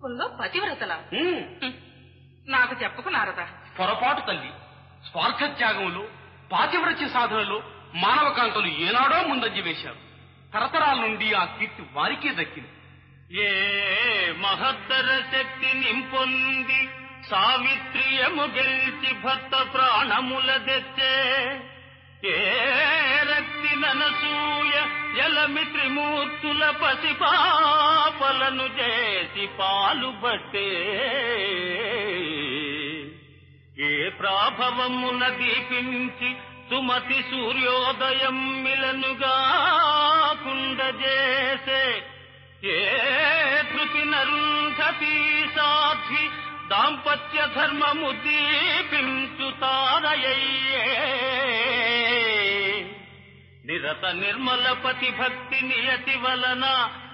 ఉందో పతివ్రతల ఉమ్, నాకు చెప్పకు నారదా పొరపాటు తల్లి స్వార్థ త్యాగంలో పాతివ్రత్య సాధనలో మానవకాంతలు ఏనాడో ముందంజ వేశారు తరతరాల నుండి ఆ కీర్తి వారికే దక్కింది ఏ మహత్తర శక్తి నింపొంది సావిత్రియము గెలిచి భర్త ప్రాణముల తెచ్చే ఏ రక్తి ననసూయ జలమి త్రిమూర్తుల పసిపాపలను చేసి పాలు బట్టే ఏ ప్రాభవమున దీపించి సుమతి సూర్యోదయం మిలనుగా కుండజేసే ఏ ధృతి నరుంధతి సాధ్వి దాంపత్య ధర్మము దీపించు తారయ్యే నిరత నిర్మల పతి భక్తి నియతి వలన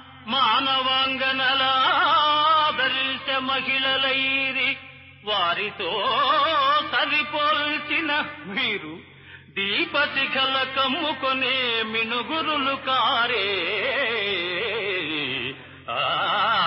మానవాంగనలాదర్శ మహిళలైరి వారితో సరిపోల్చిన మీరు దీపశిఖల కమ్ముకొనే మినుగురులు కారే ఆ